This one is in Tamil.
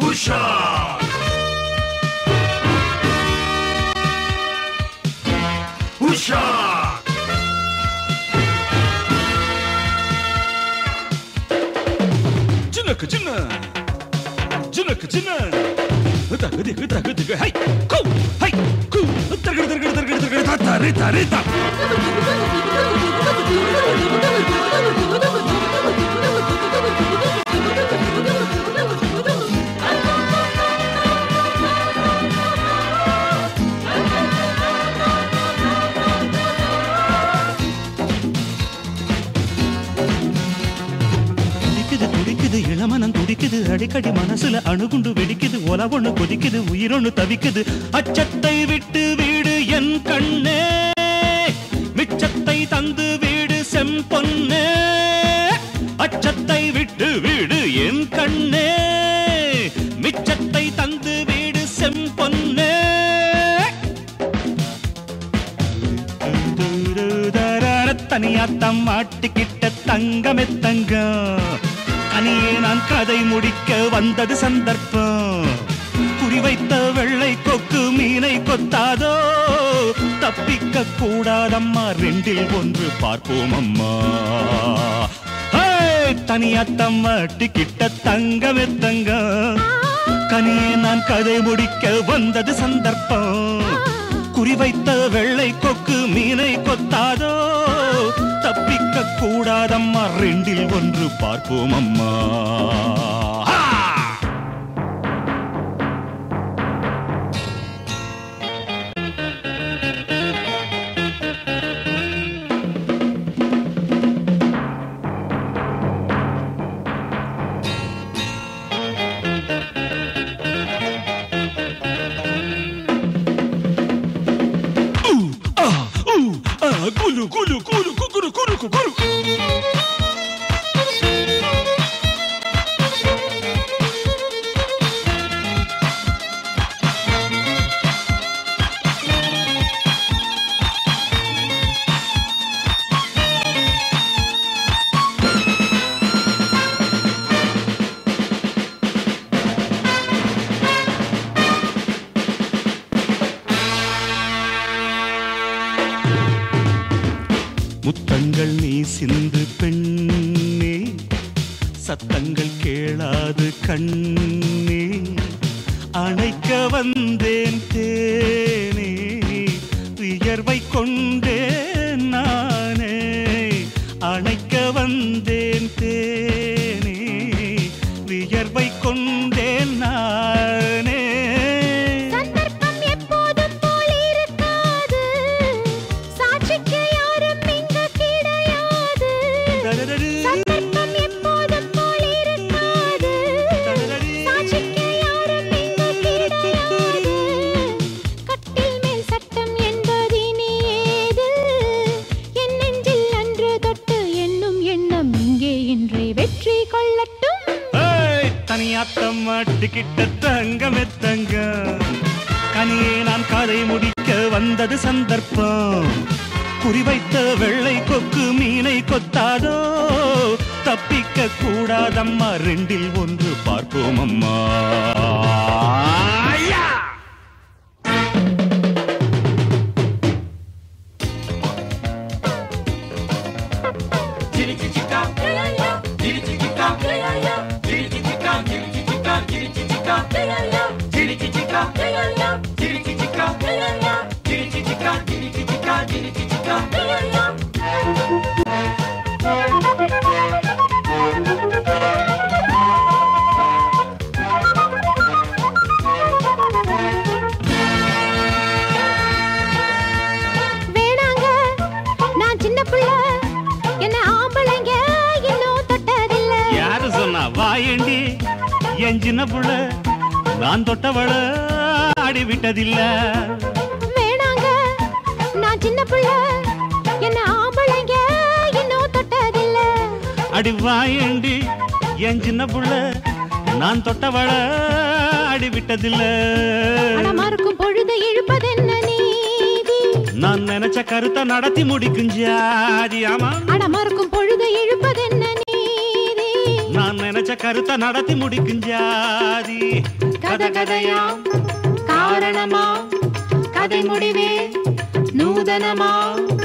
உஷா உஷா ஜினக்கு ஜின்ன ஜினக்கு ஜின்ன தகு திகு தகு திகு ஹை கூ ஹை கூ தர்கட தர்கட தர்கட தர்கட தா தரி தரி தா துடிக்குது துடிக்குது இளமனம் துடிக்குது அடிக்கடி மனசுல அணுகுண்டு வெடிக்குது ஒல ஒண்ணு கொதிக்குது உயிரொன்னு தவிக்குது அச்சத்தை விட்டு வீடு என் கண்ணே மிச்சத்தை தந்து வீடு செம்பொன்னே அச்சத்தை விட்டு வீடு என் கண்ணே மிச்சத்தை தந்து வீடு செம்பொன்னே தனியாத்தம் மாட்டிக்கிட்ட தங்கமே தங்கம் தனியே நான் கதை முடிக்க வந்தது சந்தர்ப்பம் குறிவைத்த வெள்ளை கொக்கு மீனை கொத்தாதோ தப்பிக்க கூடாதம்மா ரெண்டில் ஒன்று பார்ப்போம் அம்மா ஹே, தனியாத்தம் மாட்டிக்கிட்ட தங்கமே தங்கம் கனியே நான் கதை முடிக்க வந்தது சந்தர்ப்பம் குறிவைத்த வெள்ளை கொக்கு மீனை கொத்தாதோ தப்பிக்க கூடாதம்மா ரெண்டில் ஒன்று பார்ப்போம் அம்மா ஆ! Ah, uh, ah, gulu, gulu, gulu, gulu, gulu, gulu, gulu. முத்தங்கள் நீ சிந்து பெண்ணே சத்தங்கள் கேளாது கண்ணே அணைக்க வந்தேன் தேனே வியர்வை கொண்டேன் நானே அணைக்க வந்தேன் தேனே வியர்வை கொண்டேன் நானே சந்தர்ப்பம் எப்போதும் போல் இருக்காது சாட்சிக்கு யாரும் இங்கு கிடையாது சந்தர்ப்பம் எப்போதும் போல் இருக்காது சாட்சிக்கு யாரும் இங்கு கிடையாது கட்டில் மேல் சட்டம் என்பது இனி ஏது என் நெஞ்சில் அன்று தொட்டு எண்ணும் எண்ணம் இங்கே இன்றே வெற்றி கொள்ளட்டும் ஏய், தனியாத்தம் மாட்டிக்கிட்ட தங்கமே தங்க கனியே நான் கதை முடிக்க வந்தது சந்தர்ப்பம் குறிவைத்த வெள்ளை கொக்கு மீனை கொத்தாதோ தப்பிக்க கூடாதம்மா ரெண்டில் ஒன்று பார்ப்போம் அம்மா ஐயா! வேணாங்க நான் சின்ன புள்ள என்ன ஆம்பளைங்க இன்னும் தொட்டதில்ல யாரு சொன்னா வாயண்டி என் சின்ன புள்ள நான் தொட்டவள ஆடி விட்டதில்ல வேணாங்க நான் சின்ன புள்ள என்ன ஆம்பளைங்க இன்னும் தொட்டதில்ல அடி வாயண்டி என் சின்ன புள்ள நான் தொட்டவள ஆடி விட்டதில்ல அடமாருக்கும் பொழுது இழுப்பதென்ன நீதி நான் நினைச்ச கருத்தை நடத்தி முடிக்கும் ஜாதி ஆமா அடமாருக்கும் பொழுது இழுப்பதென்ன நீதி நான் தான் நினைச்ச கருத்தை நடத்தி முடிக்கும் ஜாதி கத கதையா காரணமா கதை முடிவே நூதனமா